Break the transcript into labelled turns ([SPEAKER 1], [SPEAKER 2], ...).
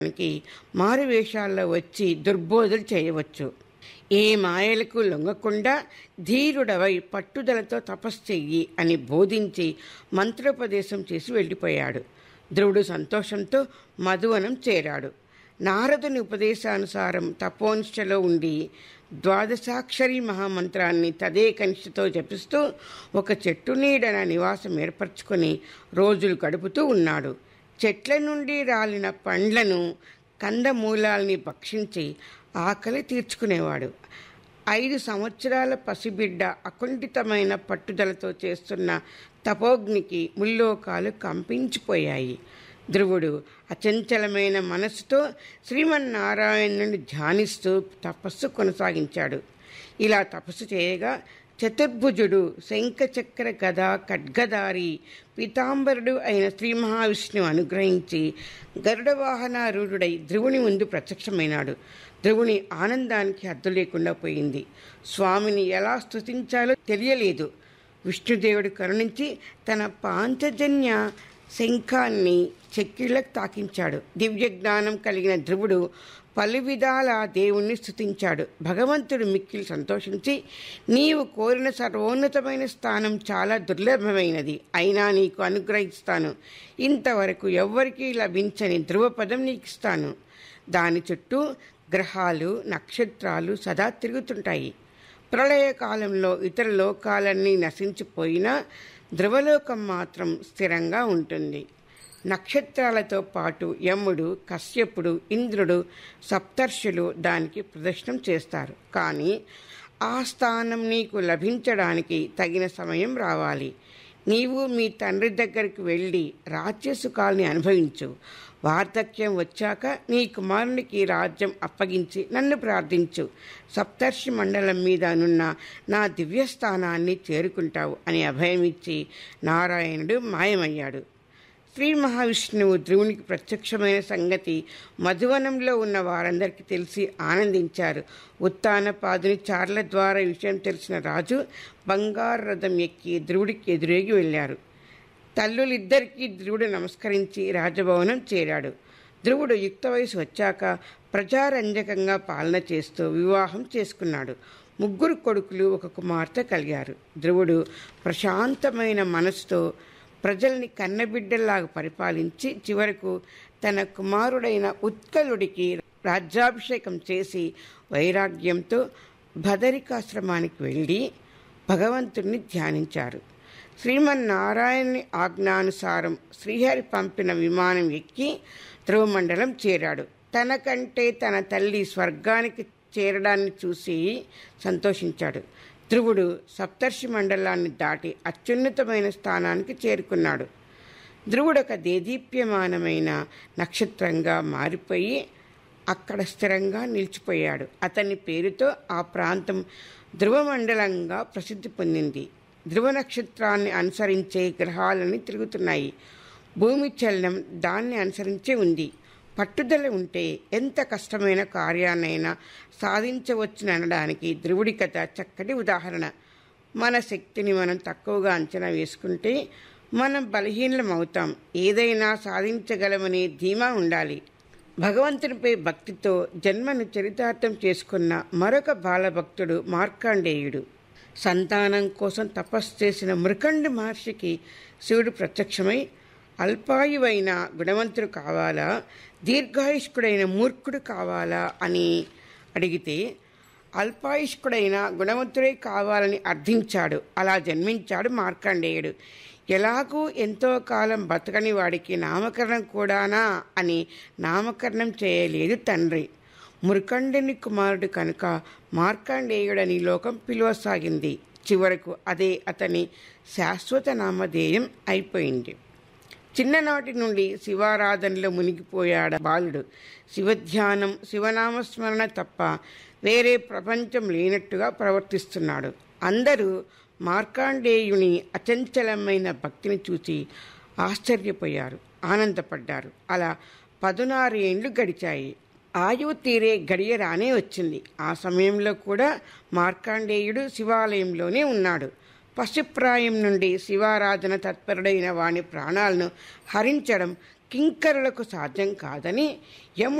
[SPEAKER 1] కి మారు వేషాల్లో వచ్చి దుర్బోధలు చేయవచ్చు ఏ మాయలకు లొంగకుండా ధీరుడవై పట్టుదలతో తపస్సు చెయ్యి అని బోధించి మంత్రోపదేశం చేసి వెళ్ళిపోయాడు ధ్రువుడు సంతోషంతో మధువనం చేరాడు నారదుని ఉపదేశానుసారం తపోనిష్టలో ఉండి ద్వాదశాక్షరి మహామంత్రాన్ని తదేకనిష్టతో జపిస్తూ ఒక చెట్టు నీడన నివాసం ఏర్పరచుకొని రోజులు గడుపుతూ ఉన్నాడు చెట్ల నుండి రాలిన పండ్లను కందమూలాల్ని భక్షించి ఆకలి తీర్చుకునేవాడు ఐదు సంవత్సరాల పసిబిడ్డ అకుంఠితమైన పట్టుదలతో చేస్తున్న తపోగ్నికి ముల్లోకాలు కంపించిపోయాయి ధ్రువుడు అచంచలమైన మనసుతో శ్రీమన్నారాయణుని ధ్యానిస్తూ తపస్సు కొనసాగించాడు ఇలా తపస్సు చేయగా చతుర్భుజుడు శంఖచక్ర గద ఖడ్గదారి పీతాంబరుడు అయిన శ్రీ మహావిష్ణువు అనుగ్రహించి గరుడ వాహనారూఢుడై ధ్రువుని ముందు ప్రత్యక్షమైనాడు ధ్రువుని ఆనందానికి హద్దు లేకుండా పోయింది స్వామిని ఎలా స్తుతించాలో తెలియలేదు విష్ణుదేవుడు కరుణించి తన పాంచజన్య శంఖాన్ని చెక్కిళ్లకు తాకించాడు దివ్య జ్ఞానం కలిగిన ధ్రువుడు పలు విధాల దేవుణ్ణి స్తుతించాడు భగవంతుడు మిక్కిలి సంతోషించి నీవు కోరిన సర్వోన్నతమైన స్థానం చాలా దుర్లభమైనది అయినా నీకు అనుగ్రహిస్తాను ఇంతవరకు ఎవ్వరికీ లభించని ధ్రువపదం నీకు ఇస్తాను దాని చుట్టూ గ్రహాలు నక్షత్రాలు సదా తిరుగుతుంటాయి ప్రళయకాలంలో ఇతర లోకాలన్నీ నశించిపోయినా ధ్రువలోకం మాత్రం స్థిరంగా ఉంటుంది నక్షత్రాలతో పాటు యముడు కశ్యపుడు ఇంద్రుడు సప్తర్షులు దానికి ప్రదర్శనం చేస్తారు కానీ ఆ స్థానం నీకు లభించడానికి తగిన సమయం రావాలి నీవు మీ తండ్రి దగ్గరికి వెళ్ళి రాజ్యసుఖాల్ని అనుభవించు వార్ధక్యం వచ్చాక నీ కుమారునికి రాజ్యం అప్పగించి నన్ను ప్రార్థించు సప్తర్షి మండలం మీద నున్న నా దివ్యస్థానాన్ని చేరుకుంటావు అని అభయమిచ్చి నారాయణుడు మాయమయ్యాడు శ్రీ మహావిష్ణువు ధ్రువునికి ప్రత్యక్షమైన సంగతి మధువనంలో ఉన్న వారందరికీ తెలిసి ఆనందించారు ఉత్తానపాదుని చార్ల ద్వారా ఈ విషయం తెలిసిన రాజు బంగారు రథం ఎక్కి ధ్రువుడికి ఎదురేగి వెళ్ళారు తల్లులిద్దరికీ ధ్రువుడు నమస్కరించి రాజభవనం చేరాడు ధ్రువుడు యుక్త వయసు వచ్చాక ప్రజారంజకంగా పాలన చేస్తూ వివాహం చేసుకున్నాడు ముగ్గురు కొడుకులు ఒక కుమార్తె కలిగారు ధ్రువుడు ప్రశాంతమైన మనసుతో ప్రజల్ని కన్నబిడ్డల్లాగా పరిపాలించి చివరకు తన కుమారుడైన ఉత్కలుడికి రాజ్యాభిషేకం చేసి వైరాగ్యంతో భదరికాశ్రమానికి వెళ్ళి భగవంతుణ్ణి ధ్యానించారు శ్రీమన్నారాయణుని ఆజ్ఞానుసారం శ్రీహరి పంపిన విమానం ఎక్కి ధ్రువమండలం చేరాడు తనకంటే తన తల్లి స్వర్గానికి చేరడాన్ని చూసి సంతోషించాడు ధ్రువుడు సప్తర్షి మండలాన్ని దాటి అత్యున్నతమైన స్థానానికి చేరుకున్నాడు ధ్రువుడు ఒక దేదీప్యమానమైన నక్షత్రంగా మారిపోయి అక్కడ స్థిరంగా నిలిచిపోయాడు అతని పేరుతో ఆ ప్రాంతం ధ్రువమండలంగా ప్రసిద్ధి పొందింది ధ్రువ నక్షత్రాన్ని అనుసరించే గ్రహాలని తిరుగుతున్నాయి భూమి చలనం దాన్ని అనుసరించే ఉంది పట్టుదల ఉంటే ఎంత కష్టమైన కార్యాన్నైనా సాధించవచ్చుననడానికి ధ్రువుడి కథ చక్కటి ఉదాహరణ మన శక్తిని మనం తక్కువగా అంచనా వేసుకుంటే మనం బలహీనం అవుతాం ఏదైనా సాధించగలమనే ధీమా ఉండాలి భగవంతునిపై భక్తితో జన్మను చరితార్థం చేసుకున్న మరొక బాలభక్తుడు మార్కాండేయుడు సంతానం కోసం తపస్సు చేసిన మృకండు మహర్షికి శివుడు ప్రత్యక్షమై అల్పాయువైన గుణవంతుడు కావాలా దీర్ఘాయుష్కుడైన మూర్ఖుడు కావాలా అని అడిగితే అల్పాయుష్కుడైన గుణవంతుడే కావాలని అర్థించాడు అలా జన్మించాడు మార్కండేయుడు ఎలాగూ ఎంతో కాలం బతకని వాడికి నామకరణం కూడానా అని నామకరణం చేయలేదు తండ్రి మురకండుని కుమారుడు కనుక మార్కండేయుడని లోకం పిలువసాగింది చివరకు అదే అతని శాశ్వత నామధేయం అయిపోయింది చిన్ననాటి నుండి శివారాధనలో మునిగిపోయాడు బాలుడు శివధ్యానం శివనామస్మరణ తప్ప వేరే ప్రపంచం లేనట్టుగా ప్రవర్తిస్తున్నాడు అందరూ మార్కాండేయుని అచంచలమైన భక్తిని చూసి ఆశ్చర్యపోయారు ఆనందపడ్డారు అలా పదునారు ఏండ్లు గడిచాయి ఆయువు తీరే గడియ రానే వచ్చింది ఆ సమయంలో కూడా మార్కాండేయుడు శివాలయంలోనే ఉన్నాడు పశుప్రాయం నుండి శివారాధన తత్పరుడైన వాని ప్రాణాలను హరించడం కింకరులకు సాధ్యం కాదని యముడు